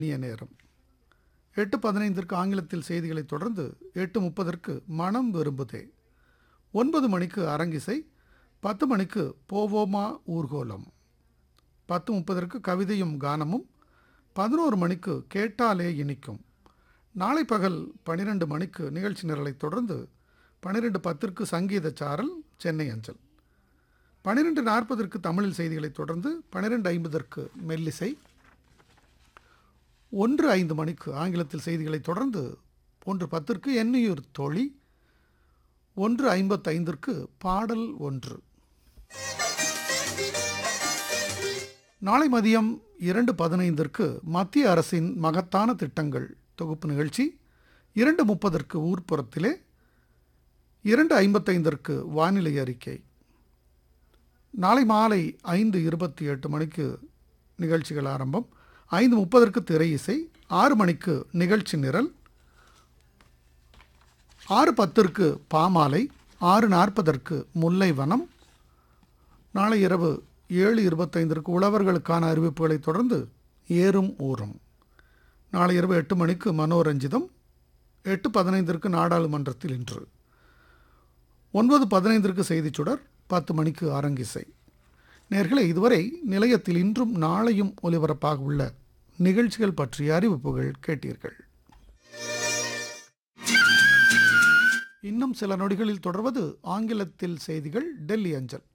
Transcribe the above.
இனிய நேரம் எட்டு பதினைந்திற்கு ஆங்கிலத்தில் செய்திகளைத் தொடர்ந்து எட்டு முப்பதற்கு மனம் விரும்புதே ஒன்பது மணிக்கு அரங்கிசை பத்து மணிக்கு போவோமா ஊர்கோலம் பத்து முப்பதற்கு கவிதையும் கானமும் பதினோரு மணிக்கு கேட்டாலே இனிக்கும் நாளை பகல் பன்னிரெண்டு மணிக்கு நிகழ்ச்சி நிரலைத் தொடர்ந்து பன்னிரெண்டு பத்திற்கு சங்கீத சாரல் சென்னை அஞ்சல் பன்னிரெண்டு நாற்பதற்கு தமிழில் செய்திகளைத் தொடர்ந்து பன்னிரெண்டு ஐம்பதற்கு மெல்லிசை ஒன்று ஐந்து மணிக்கு ஆங்கிலத்தில் செய்திகளைத் தொடர்ந்து ஒன்று பத்திற்கு எண்ணியூர் தோழி ஒன்று ஐம்பத்தைந்திற்கு பாடல் ஒன்று நாளை மதியம் இரண்டு பதினைந்திற்கு மத்திய அரசின் மகத்தான திட்டங்கள் தொகுப்பு நிகழ்ச்சி இரண்டு முப்பதற்கு ஊர்ப்புறத்திலே இரண்டு ஐம்பத்தைந்திற்கு வானிலை அறிக்கை நாளை மாலை ஐந்து இருபத்தி எட்டு மணிக்கு நிகழ்ச்சிகள் ஆரம்பம் ஐந்து முப்பதற்கு திரை இசை ஆறு மணிக்கு நிகழ்ச்சி நிரல் ஆறு பத்திற்கு பாமாலை ஆறு நாற்பதற்கு முல்லை வனம் நாளை இரவு ஏழு இருபத்தைந்திற்கு உழவர்களுக்கான அறிவிப்புகளைத் தொடர்ந்து ஏறும் ஊரும் நாளை இரவு எட்டு மணிக்கு மனோரஞ்சிதம் எட்டு பதினைந்திற்கு நாடாளுமன்றத்தில் இன்று ஒன்பது பதினைந்திற்கு செய்திச் சுடர் பத்து மணிக்கு அரங்கிசை நேர்களே இதுவரை நிலையத்தில் இன்றும் நாளையும் ஒலிபரப்பாக உள்ள நிகழ்ச்சிகள் பற்றிய அறிவிப்புகள் கேட்டீர்கள் இன்னும் சில நொடிகளில் தொடர்வது ஆங்கிலத்தில் செய்திகள் டெல்லி அஞ்சல்